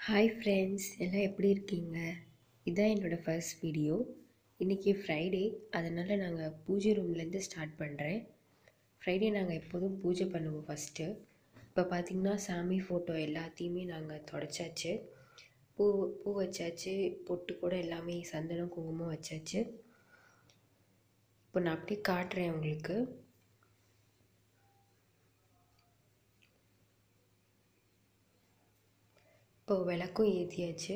hi friends எல்லாம் எப்படி இருக்கீங்க இதான் என்னோடய ஃபர்ஸ்ட் வீடியோ இன்றைக்கி ஃப்ரைடே அதனால் நாங்கள் பூஜை ரூம்லேருந்து ஸ்டார்ட் பண்ணுறேன் ஃப்ரைடே நாங்கள் எப்போதும் பூஜை பண்ணுவோம் ஃபஸ்ட்டு இப்போ பார்த்திங்கன்னா சாமி ஃபோட்டோ எல்லாத்தையுமே நாங்கள் தொடச்சாச்சு பூ பூ வச்சாச்சு பொட்டு கூட எல்லாமே சந்தனம் குங்குமம் வச்சாச்சு இப்போ நான் அப்படியே காட்டுறேன் உங்களுக்கு இப்போ விளக்கும் ஏற்றியாச்சு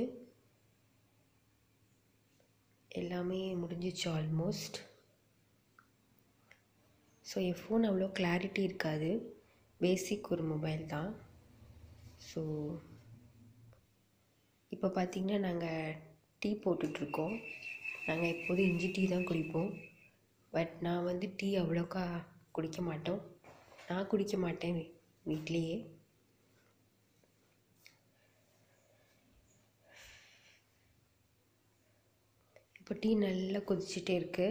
எல்லாமே முடிஞ்சிச்சு ஆல்மோஸ்ட் ஸோ என் ஃபோன் அவ்வளோ கிளாரிட்டி இருக்காது பேசிக் ஒரு மொபைல் தான் ஸோ இப்போ பார்த்திங்கன்னா நாங்கள் டீ போட்டுட்ருக்கோம் நாங்கள் எப்போதும் இஞ்சி டீ தான் குடிப்போம் பட் நான் வந்து டீ அவ்வளோக்கா குடிக்க மாட்டோம் நான் குடிக்க மாட்டேன் வீட்லேயே இப்போ டீ நல்லா கொதிச்சுட்டே இருக்கு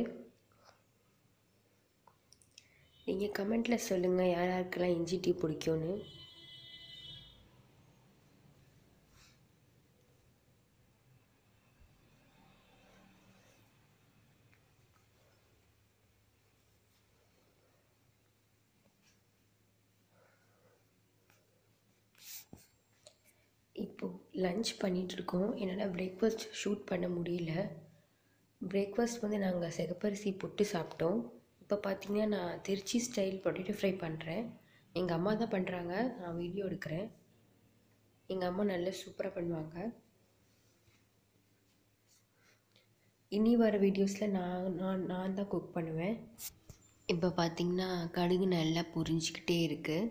நீங்கள் கமெண்ட்டில் சொல்லுங்கள் யார் யாருக்கெல்லாம் இஞ்சி டீ பிடிக்கும்னு இப்போது லன்ச் பண்ணிகிட்ருக்கோம் என்னால் பிரேக்ஃபாஸ்ட் ஷூட் பண்ண முடியல பிரேக்ஃபாஸ்ட் வந்து நாங்கள் சிகப்பரிசி புட்டு சாப்பிட்டோம் இப்போ பார்த்தீங்கன்னா நான் திருச்சி ஸ்டைல் பொட்டேட்டோ ஃப்ரை பண்ணுறேன் எங்கள் அம்மா தான் பண்ணுறாங்க நான் வீடியோ எடுக்கிறேன் எங்கள் அம்மா நல்லா சூப்பராக பண்ணுவாங்க இனி வர வீடியோஸில் நான் நான் நான் தான் குக் பண்ணுவேன் இப்போ பார்த்திங்கன்னா கடுகு நல்லா புரிஞ்சிக்கிட்டே இருக்குது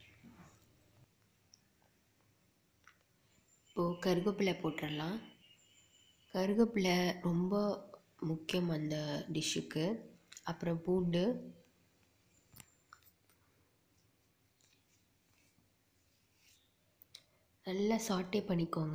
இப்போது கருவேப்பிலை போட்டுடலாம் கருவேப்பிலை ரொம்ப முக்கியம் அந்த டிஷ்ஷுக்கு அப்புறம் பூண்டு நல்லா சாட்டே பண்ணிக்கோங்க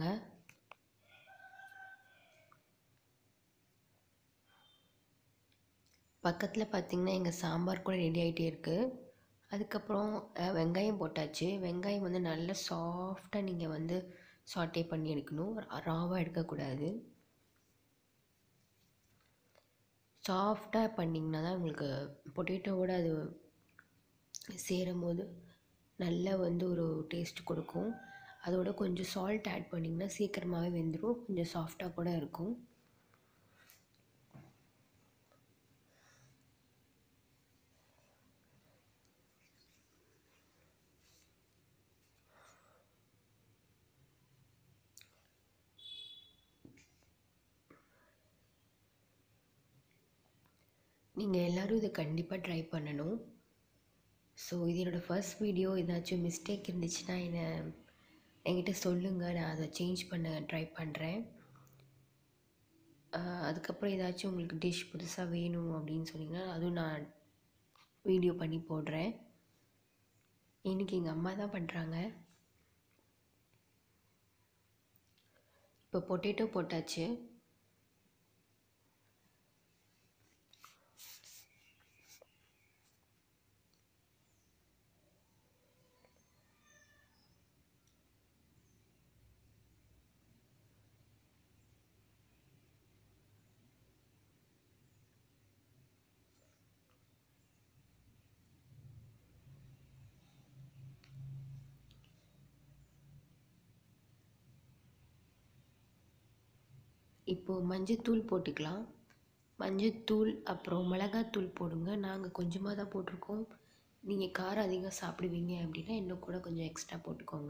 பக்கத்தில் பார்த்திங்கன்னா எங்கள் சாம்பார் கூட ரெடி ஆகிட்டே இருக்குது அதுக்கப்புறம் வெங்காயம் போட்டாச்சு வெங்காயம் வந்து நல்லா சாஃப்டாக நீங்கள் வந்து சாட்டே பண்ணி எடுக்கணும் ராவாக எடுக்கக்கூடாது சாஃப்டாக பண்ணிங்கன்னா தான் உங்களுக்கு பொட்டேட்டோவோட அது சேரும் போது நல்லா வந்து ஒரு டேஸ்ட் கொடுக்கும் அதோட கொஞ்சம் சால்ட் ஆட் பண்ணிங்கன்னா சீக்கிரமாகவே வெந்துடும் கொஞ்சம் சாஃப்டாக கூட இருக்கும் நீங்கள் எல்லோரும் இதை கண்டிப்பாக ட்ரை பண்ணணும் ஸோ இது என்னோடய ஃபர்ஸ்ட் வீடியோ ஏதாச்சும் மிஸ்டேக் இருந்துச்சுன்னா என்னை என்கிட்ட சொல்லுங்கள் நான் அதை சேஞ்ச் பண்ண ட்ரை பண்ணுறேன் அதுக்கப்புறம் ஏதாச்சும் உங்களுக்கு டிஷ் புதுசாக வேணும் அப்படின்னு சொன்னிங்கன்னா அதுவும் நான் வீடியோ பண்ணி போடுறேன் இன்றைக்கி எங்கள் அம்மா தான் பண்ணுறாங்க இப்போ பொட்டேட்டோ போட்டாச்சு இப்போது மஞ்சத்தூள் போட்டுக்கலாம் மஞ்சத்தூள் அப்புறம் மிளகாத்தூள் போடுங்க நாங்கள் கொஞ்சமாக தான் போட்டிருக்கோம் நீங்கள் காரம் அதிகம் சாப்பிடுவீங்க அப்படின்னா இன்னும் கூட கொஞ்சம் எக்ஸ்ட்ரா போட்டுக்கோங்க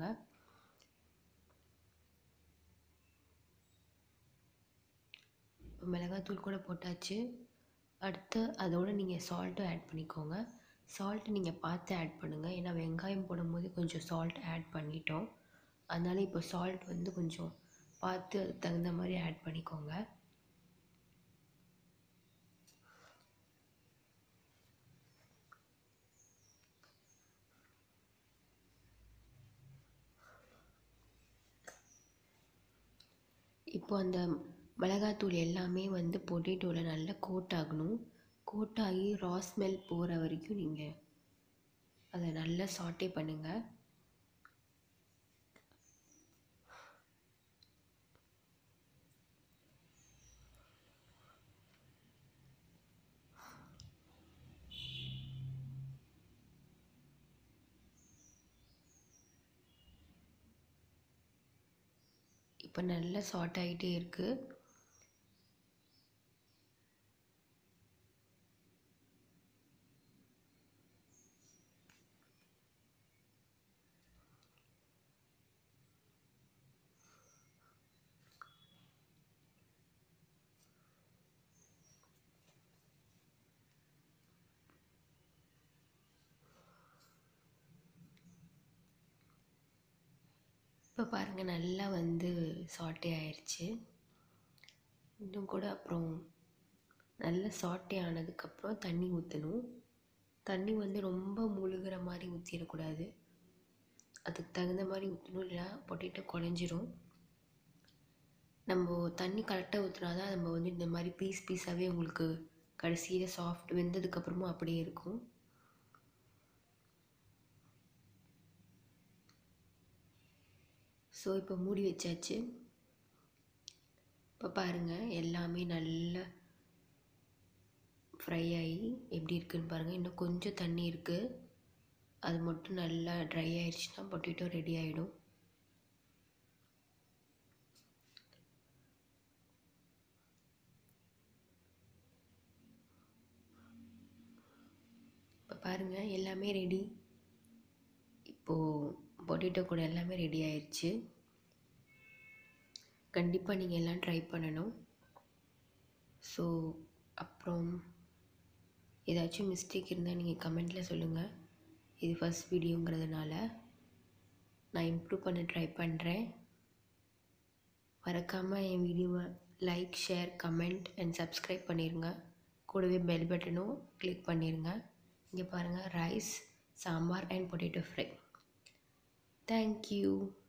இப்போ மிளகாத்தூள் கூட போட்டாச்சு அடுத்து அதோடு நீங்கள் சால்ட்டும் ஆட் பண்ணிக்கோங்க சால்ட் நீங்கள் பார்த்து ஆட் பண்ணுங்கள் ஏன்னா வெங்காயம் போடும்போது கொஞ்சம் சால்ட் ஆட் பண்ணிட்டோம் அதனால் இப்போ சால்ட் வந்து கொஞ்சம் பார்த்து அதுக்கு தகுந்த மாதிரி ஆட் பண்ணிக்கோங்க இப்போ அந்த மிளகாத்தூள் எல்லாமே வந்து பொட்டேட்டோவில் நல்லா கோட் ஆகணும் கோட் ஆகி ரா ஸ்மெல் போகிற வரைக்கும் நீங்கள் அதை நல்லா சாட்டே பண்ணுங்கள் இப்போ நல்லா சாட் ஆகிட்டே இருக்குது இப்போ பாருங்கள் நல்லா வந்து சாட்டே ஆயிடுச்சு இன்னும் கூட அப்புறம் நல்லா சாட்டே ஆனதுக்கப்புறம் தண்ணி ஊற்றணும் தண்ணி வந்து ரொம்ப முழுகிற மாதிரி ஊற்றிடக்கூடாது அதுக்கு தகுந்த மாதிரி ஊற்றணும் இல்லைனா பொட்டேட்டோ குழஞ்சிரும் நம்ம தண்ணி கரெக்டாக ஊற்றினா தான் நம்ம வந்து இந்த மாதிரி பீஸ் பீஸாகவே உங்களுக்கு கடைசியில் சாஃப்ட் வெந்ததுக்கப்புறமும் அப்படியே இருக்கும் ஸோ இப்போ மூடி வச்சாச்சு இப்போ பாருங்கள் எல்லாமே நல்லா ஃப்ரை ஆகி எப்படி இருக்குன்னு பாருங்கள் இன்னும் கொஞ்சம் தண்ணி இருக்குது அது மட்டும் நல்லா ட்ரை ஆயிடுச்சுன்னா பொட்டேட்டோ ரெடி ஆகிடும் இப்போ பாருங்கள் எல்லாமே ரெடி இப்போது பொட்டேட்டோ கூட எல்லாமே ரெடி ஆயிடுச்சு கண்டிப்பாக நீங்கள் எல்லாம் ட்ரை பண்ணணும் ஸோ அப்புறம் ஏதாச்சும் மிஸ்டேக் இருந்தால் நீங்கள் கமெண்ட்டில் சொல்லுங்கள் இது ஃபஸ்ட் வீடியோங்கிறதுனால நான் இம்ப்ரூவ் பண்ண ட்ரை பண்ணுறேன் மறக்காமல் என் வீடியோவை like share comment and subscribe பண்ணிடுங்க கூடவே பெல் பட்டனும் கிளிக் பண்ணிடுங்க இங்கே பாருங்கள் rice sambar and potato fry thank you